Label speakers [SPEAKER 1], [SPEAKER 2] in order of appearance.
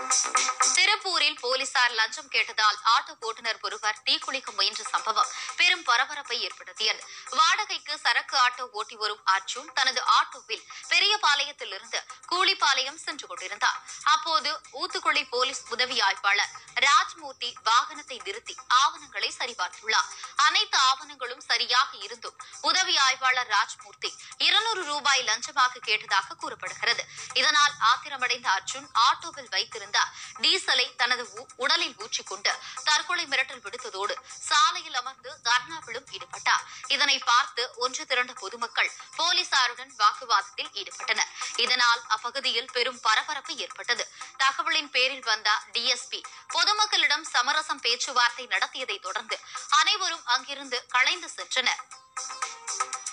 [SPEAKER 1] திருப்பூரில் போலீசார் லஞ்சம் கேட்டதால் ஆட்டோ ஓட்டுநர் ஒருவர் தீக்குளிக்க முயன்ற சம்பவம் பெரும் பரபரப்பை ஏற்படுத்தியது வாடகைக்கு சரக்கு ஆட்டோ ஓட்டி வரும் அர்ஜுன் தனது ஆட்டோவில் பெரியபாளையத்திலிருந்து கூலிப்பாளையம் சென்று கொண்டிருந்தார் அப்போது ஊத்துக்குளி போலீஸ் உதவி ஆய்வாளர் ராஜ்மூர்த்தி வாகனத்தை நிறுத்தி ஆவணங்களை சரிபார்த்துள்ளார் அனைத்து ஆவணங்களும் சரியாக இருந்தும் உதவி ஆய்வாளர் ராஜ்மூர்த்தி இருநூறு ரூபாய் லஞ்சமாக கேட்டதாக கூறப்படுகிறது இதனால் ஆத்திரமடைந்த அர்ஜுன் ஆட்டோவில் வைத்திருந்த டீசலை தனது உ- உடலில் ஊற்றிக்கொண்டு தற்கொலை மிரட்டல் விடுத்ததோடு சாலையில் அமர்ந்து தர்ணாவிலும் ஈடுபட்டார் இதனை பார்த்து ஒன்று திரண்ட பொதுமக்கள் போலீசாருடன் வாக்குவாதத்தில் ஈடுபட்டனர் இதனால் அப்பகுதியில் பெரும் பரபரப்பு ஏற்பட்டது தகவலின் பேரில் வந்த டிஎஸ்பி பொதுமக்களிடம் சமரசம் பேச்சுவார்த்தை நடத்தியதை தொடர்ந்து அனைவரும் அங்கிருந்து கலைந்து சென்றனர்